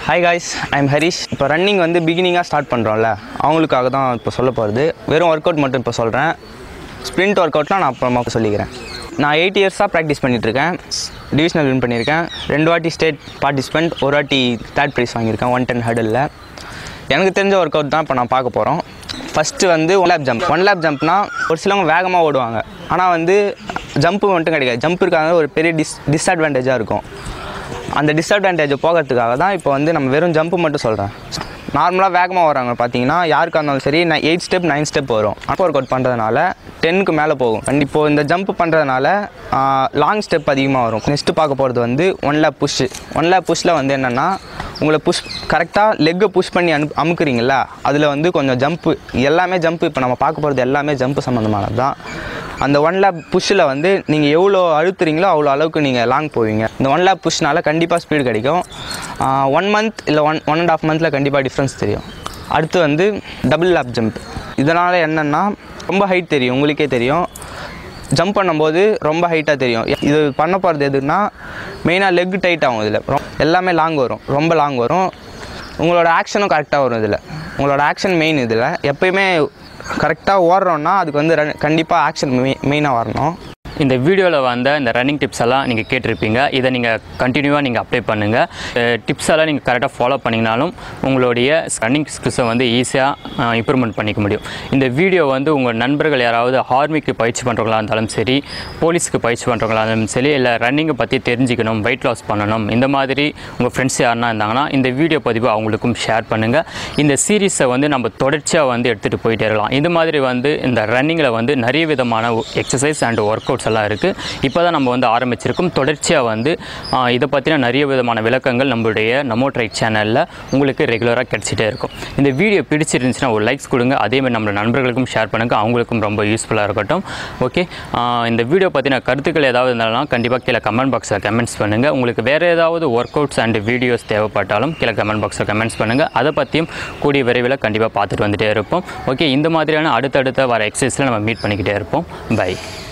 hi guys I'm Harish இப்போ running வந்து பிகினிங்காக start பண்ணுறோம்ல அவங்களுக்காக தான் இப்போ சொல்ல போகிறது வெறும் ஒர்க் அவுட் மட்டும் இப்போ சொல்கிறேன் ஸ்ப்ரிண்ட் ஒர்க் அவுட்லாம் நான் அப்புறமா சொல்லிக்கிறேன் நான் எயிட் இயர்ஸாக ப்ராக்டிஸ் பண்ணிகிட்ருக்கேன் டிவிஷனல் வின் பண்ணியிருக்கேன் ரெண்டு வாட்டி ஸ்டேட் பார்ட்டிசிபெண்ட் ஒரு வாட்டி தேர்ட் ப்ரைஸ் வாங்கியிருக்கேன் ஒன் டென் ஹர்டலில் எனக்கு தெரிஞ்ச ஒர்க் அவுட் தான் இப்போ நான் பார்க்க போகிறோம் ஃபஸ்ட்டு வந்து one lap jump one lap ஜம்ப்னா ஒரு சிலவங்க வேகமாக ஓடுவாங்க ஆனால் வந்து ஜம்ப்பு மட்டும் கிடைக்காது ஜம்ப் இருக்காங்க ஒரு பெரிய டிஸ் டிஸ்அட்வான்டேஜாக இருக்கும் அந்த டிஸ்அட்வான்டேஜை போகிறதுக்காக தான் இப்போ வந்து நம்ம வெறும் ஜம்ப்பு மட்டும் சொல்கிறேன் நார்மலாக வேகமாக வராங்க பார்த்தீங்கன்னா யாருக்காக இருந்தாலும் சரி நான் எயிட் ஸ்டெப் நைன் ஸ்டெப் வரும் அப்போ ஒர்க் அவுட் பண்ணுறதுனால டென்னுக்கு மேலே போகும் கண்டிப்பாக இந்த ஜம்ப் பண்ணுறதுனால லாங் ஸ்டெப் அதிகமாக வரும் நெக்ஸ்ட்டு பார்க்க போகிறது வந்து one lap push one lap புஷ்ஷில் வந்து என்னென்னா உங்களை புஷ் கரெக்டாக லெக்கை புஷ் பண்ணி அனு அமுக்குறீங்கள அதில் வந்து கொஞ்சம் ஜம்ப்பு எல்லாமே ஜம்ப்பு இப்போ நம்ம பார்க்க போகிறது எல்லாமே ஜம்ப்பு சம்மந்தமானது தான் அந்த ஒன் லேப் புஷ்ஷில் வந்து நீங்கள் எவ்வளோ அழுத்துறீங்களோ அவ்வளோ அளவுக்கு நீங்கள் லாங் போவீங்க இந்த ஒன் லேப் புஷ்னால கண்டிப்பாக ஸ்பீடு கிடைக்கும் ஒன் மந்த் இல்லை ஒன் ஒன் அண்ட் ஆஃப் மந்தில் கண்டிப்பாக டிஃப்ரென்ஸ் தெரியும் அடுத்து வந்து டபுள் லேப் ஜம்ப் இதனால் என்னென்னா ரொம்ப ஹைட் தெரியும் உங்களுக்கே தெரியும் ஜம்ப் பண்ணும்போது ரொம்ப ஹைட்டாக தெரியும் இது பண்ண போகிறது எதுனா மெயினாக லெக் டைட் ஆகும் இதில் எல்லாமே லாங் வரும் ரொம்ப லாங் வரும் உங்களோட ஆக்ஷனும் கரெக்டாக வரும் இதில் உங்களோட ஆக்ஷன் மெயின் இதில் எப்பயுமே கரெக்டாக ஓடுறோன்னா அதுக்கு வந்து ரன் கண்டிப்பாக ஆக்ஷன் மெய் மெயினாக வரணும் இந்த வீடியோவில் வந்த இந்த ரன்னிங் டிப்ஸ் எல்லாம் நீங்கள் கேட்டிருப்பீங்க இதை நீங்கள் கண்டினியூவாக நீங்கள் அப்ளை பண்ணுங்கள் டிப்ஸ் எல்லாம் நீங்கள் கரெக்டாக ஃபாலோ பண்ணிங்கனாலும் உங்களுடைய ரன்னிங் ஸ்கில்ஸை வந்து ஈஸியாக இம்ப்ரூவ்மெண்ட் பண்ணிக்க முடியும் இந்த வீடியோ வந்து உங்கள் நண்பர்கள் யாராவது ஆர்மிக்கு பயிற்சி பண்ணுறவங்களா இருந்தாலும் சரி போலீஸுக்கு பயிற்சி பண்ணுறவங்களா இருந்தாலும் சரி இல்லை ரன்னிங்கை பற்றி தெரிஞ்சுக்கணும் வெயிட் லாஸ் பண்ணணும் இந்த மாதிரி உங்கள் ஃப்ரெண்ட்ஸ் யாருன்னா இருந்தாங்கன்னா இந்த வீடியோ பதிவு அவங்களுக்கும் ஷேர் பண்ணுங்கள் இந்த சீரீஸை வந்து நம்ம தொடர்ச்சியாக வந்து எடுத்துகிட்டு போயிட்டே இருக்கலாம் இந்த மாதிரி வந்து இந்த ரன்னிங்கில் வந்து நிறைய விதமான எக்ஸசைஸ் அண்ட் ஒர்க் அவுட்ஸ் எல்லாம் இருக்குது இப்போ தான் நம்ம வந்து ஆரம்பிச்சிருக்கோம் தொடர்ச்சியாக வந்து ஆஹ், இதை பற்றின நிறைய விதமான விளக்கங்கள் நம்மளுடைய நமோ ட்ரைட் சேனலில் உங்களுக்கு ரெகுலராக கிடச்சிட்டே இருக்கும் இந்த வீடியோ பிடிச்சிருந்துச்சுன்னா ஒரு லைக்ஸ் கொடுங்க அதேமாதிரி நம்மளோட நண்பர்களுக்கும் ஷேர் பண்ணுங்கள் அவங்களுக்கும் ரொம்ப யூஸ்ஃபுல்லாக இருக்கட்டும் ஓகே இந்த வீடியோ பற்றின கருத்துக்கள் ஏதாவது இருந்தாலும் கண்டிப்பாக கீழே கமெண்ட் பாக்ஸில் கமெண்ட்ஸ் பண்ணுங்கள் உங்களுக்கு வேறு ஏதாவது ஒர்க் அவுட்ஸ் அண்ட் வீடியோஸ் தேவைப்பட்டாலும் கீழே கமெண்ட் பாக்ஸில் கமெண்ட்ஸ் பண்ணுங்கள் அதை பற்றியும் கூடிய விரைவில் கண்டிப்பாக பார்த்துட்டு வந்துட்டே இருப்போம் ஓகே இந்த மாதிரியான அடுத்தடுத்த வர எக்ஸசைஸில் நம்ம மீட் பண்ணிக்கிட்டே இருப்போம் பை